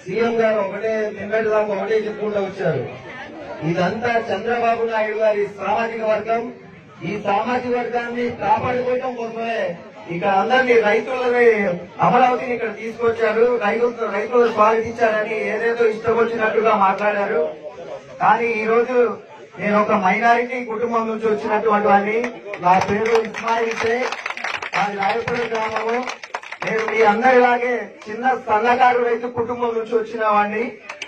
CM గారు ఒకటే నిన్నటి దాకా ఒకటే చెప్పుకుంటూ వచ్చారు ఇదంతా చంద్రబాబు నాయుడు గారి సామాజిక వర్గం ఈ సామాజిక వర్గాన్ని కాపాడుకోవటం కోసమే ఇక్కడ అందరినీ రైతులని అమరావతిని ఇక్కడ తీసుకొచ్చారు రైతులు రైతులు స్వాగతించారని ఏదేదో ఇష్టం వచ్చినట్టుగా మాట్లాడారు కానీ ఈ రోజు నేను ఒక మైనారిటీ కుటుంబం నుంచి వచ్చినటువంటి వాడిని నా పేరు ఇస్మాయిల్ షేక్ మాది రాయపూడి గ్రామము నేను మీ అందరిలాగే చిన్న సన్నకారు రైతు కుటుంబం నుంచి వచ్చిన వాడిని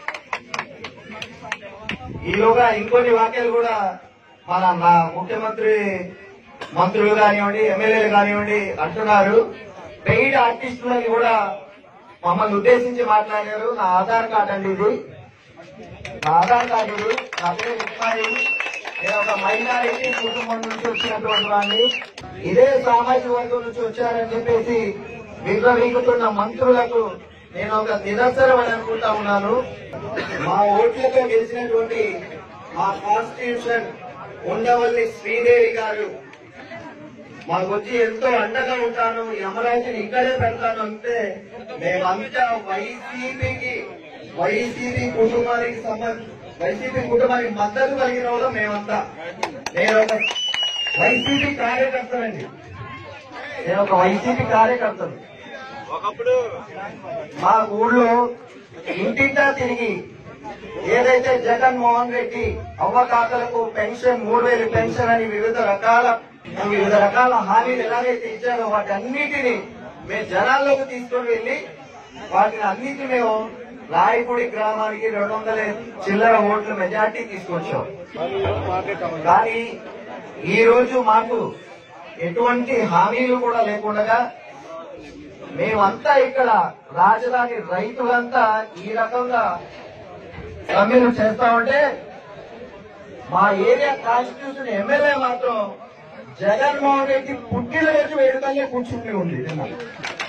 ఈలోగా ఇంకొన్ని వాక్యాలు కూడా మన మా ముఖ్యమంత్రి మంత్రులు కానివ్వండి ఎమ్మెల్యేలు కానివ్వండి అంటున్నారు పెయిడ్ ఆర్టిస్టులని కూడా మమ్మల్ని ఉద్దేశించి మాట్లాడారు నా ఆధార్ కార్డు అండి ఇది నా ఆధార్ కార్డు ఇది. నా పేరు ఇస్మాయిల్ నేను ఒక మైనారిటీ కుటుంబం నుంచి వచ్చినటువంటి వాడిని ఇదే సామాజిక వర్గం నుంచి వచ్చారని చెప్పేసి విర్రవీగుతున్న మంత్రులకు నేను ఒక నిదర్శనం అని అనుకుంటా ఉన్నాను మా ఓట్లతో గెలిచినటువంటి మా కాన్స్టిట్యూషన్ ఉండవల్లి శ్రీదేవి గారు మాకు వచ్చి ఎంతో అండగా ఉంటాను ఈ అమరావతిని ఇక్కడే పెడతాను అంటే మేమంతా వైసీపీకి వైసీపీ కుటుంబానికి సంబంధ వైసీపీ కుటుంబానికి మద్దతు కలిగిన వాళ్ళు మేమంతా నేను ఒక వైసీపీ కార్యకర్తనండి నేను ఒక వైసీపీ కార్యకర్తను ఒకప్పుడు మా ఊళ్ళో ఇంటింటా తిరిగి ఏదైతే జగన్మోహన్ రెడ్డి అవ్వకాతలకు పెన్షన్ మూడు వేలు పెన్షన్ అని వివిధ రకాల వివిధ రకాల హామీలు ఎలాగైతే ఇచ్చారో వాటి అన్నిటిని మేము జనాల్లోకి తీసుకొని వెళ్లి వాటిని అన్నిటిని మేము రాయపూడి గ్రామానికి రెండు వందల చిల్లర ఓట్ల మెజార్టీ తీసుకొచ్చాం కానీ ఈ రోజు మాకు ఎటువంటి హామీలు కూడా లేకుండా మేమంతా ఇక్కడ రాజధాని రైతులంతా ఈ రకంగా సమ్మెలు చేస్తా ఉంటే మా ఏరియా కాన్స్టిట్యూషన్ ఎమ్మెల్యే మాత్రం జగన్మోహన్ రెడ్డి పుట్టినరోజు వేడుకలే కూర్చుని ఉంది నిన్న.